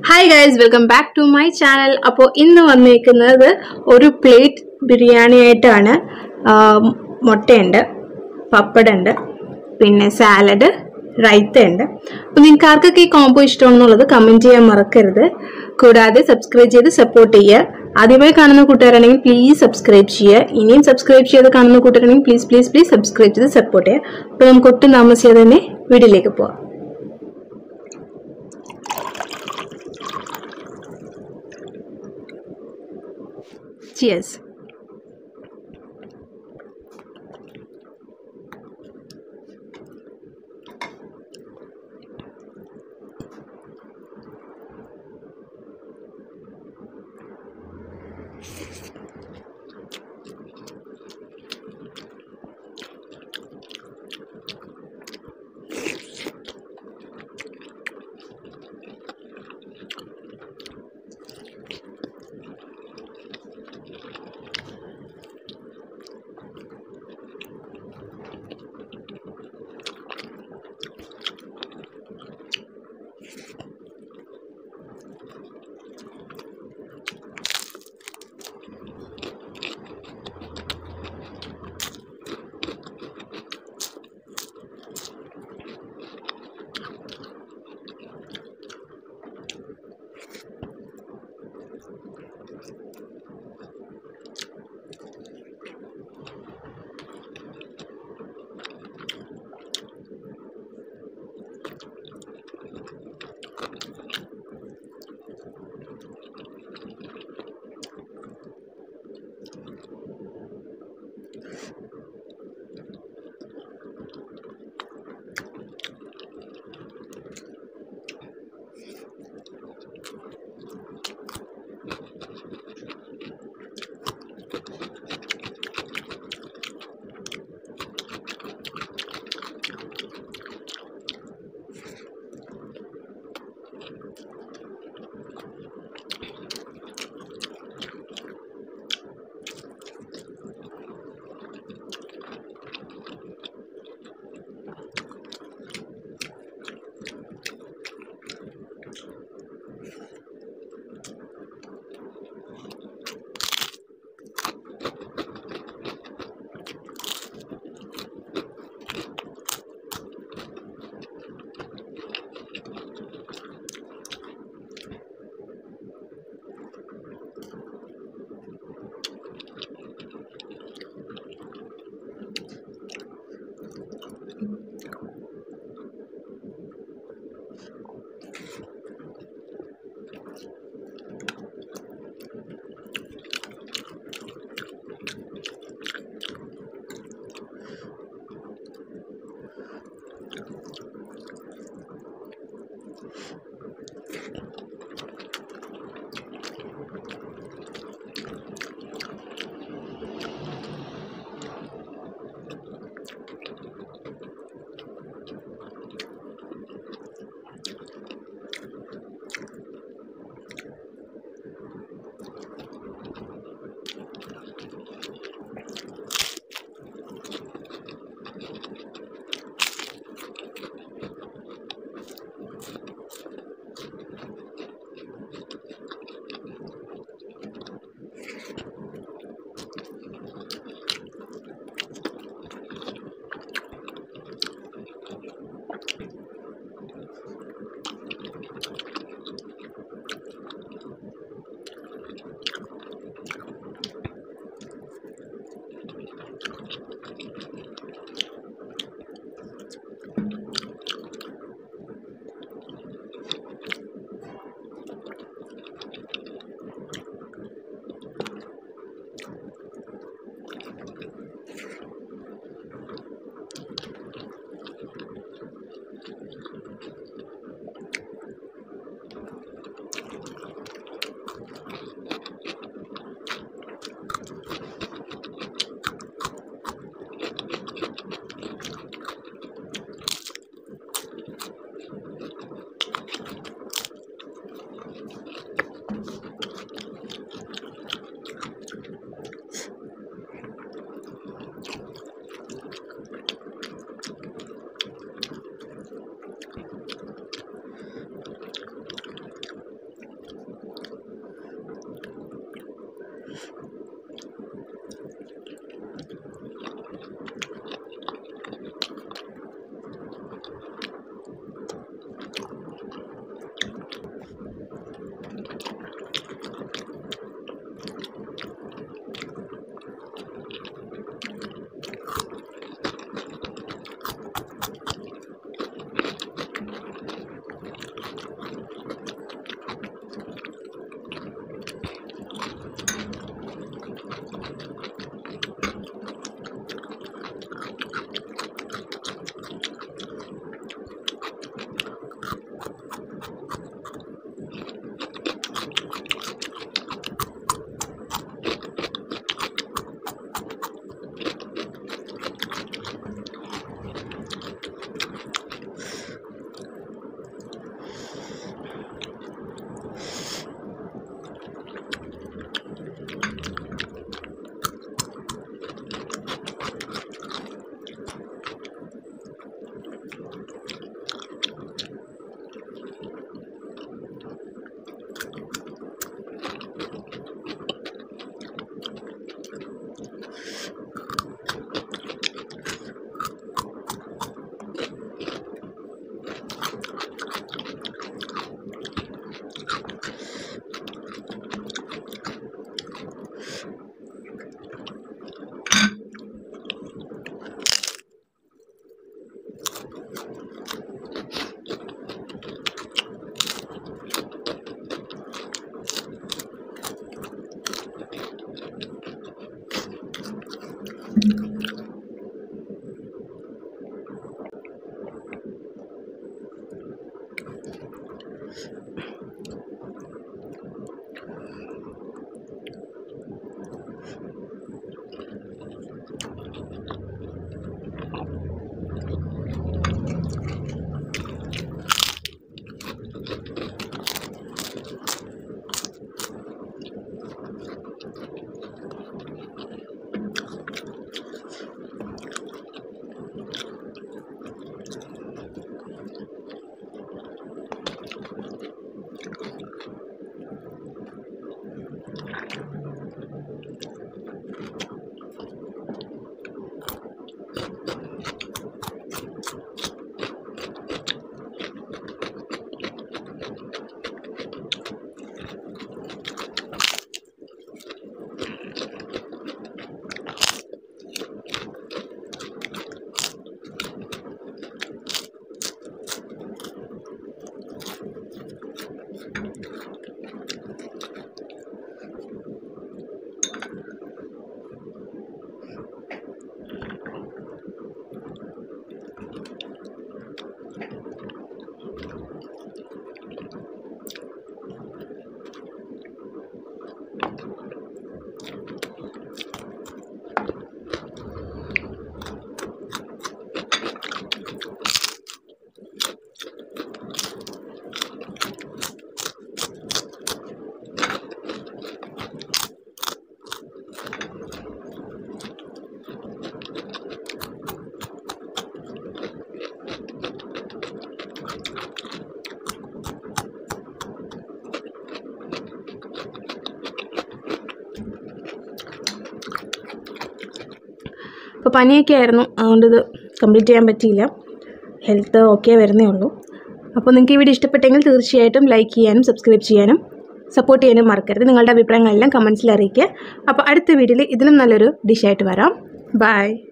Hi guys welcome back to my channel അപ്പോൾ ഇന്ന് വന്നേക്കുന്നത് ഒരു പ്ലേറ്റ് ബിരിയാണി ആയിട്ടാണ് ആ, മുട്ടയുണ്ട് പപ്പടുണ്ട് പിന്നെ സാലഡ് റൈത്തയുണ്ട് അപ്പോൾ നിങ്ങൾക്ക് ആർക്കൊക്കെ ഈ കോംബോ ഇഷ്ടമാണെന്നുള്ളത് കമൻറ്റ് ചെയ്യാൻ മറക്കരുത് കൂടാതെ സബ്സ്ക്രൈബ് ചെയ്ത് സപ്പോർട്ട് ചെയ്യുക ആദ്യമായി കാണുന്ന കൂട്ടുകാരാണെങ്കിൽ പ്ലീസ് സബ്സ്ക്രൈബ് ചെയ്യുക ഇനിയും സബ്സ്ക്രൈബ് ചെയ്ത് കാണുന്ന കൂട്ടുകാരാണെങ്കിൽ പ്ലീസ് പ്ലീസ് പ്ലീസ് സബ്സ്ക്രൈബ് ചെയ്ത് സപ്പോർട്ട് ചെയ്യുക അപ്പോൾ നമുക്ക് ഒട്ടും താമസിയാതെ തന്നെ വീഡിയോയിലേക്ക് പോവാം Cheers. അപ്പോൾ പനിയൊക്കെ ആയിരുന്നു അതുകൊണ്ട് ഇത് കംപ്ലീറ്റ് ചെയ്യാൻ പറ്റിയില്ല ഹെൽത്ത് ഓക്കെ വരുന്നേ ഉള്ളൂ അപ്പോൾ നിങ്ങൾക്ക് ഈ വീഡിയോ ഇഷ്ടപ്പെട്ടെങ്കിൽ തീർച്ചയായിട്ടും ലൈക്ക് ചെയ്യാനും സബ്സ്ക്രൈബ് ചെയ്യാനും സപ്പോർട്ട് ചെയ്യാനും മറക്കരുത് നിങ്ങളുടെ അഭിപ്രായങ്ങളെല്ലാം കമൻസിൽ അറിയിക്കുക അപ്പോൾ അടുത്ത വീഡിയോയിൽ ഇതിലും നല്ലൊരു ഡിഷായിട്ട് വരാം ബൈ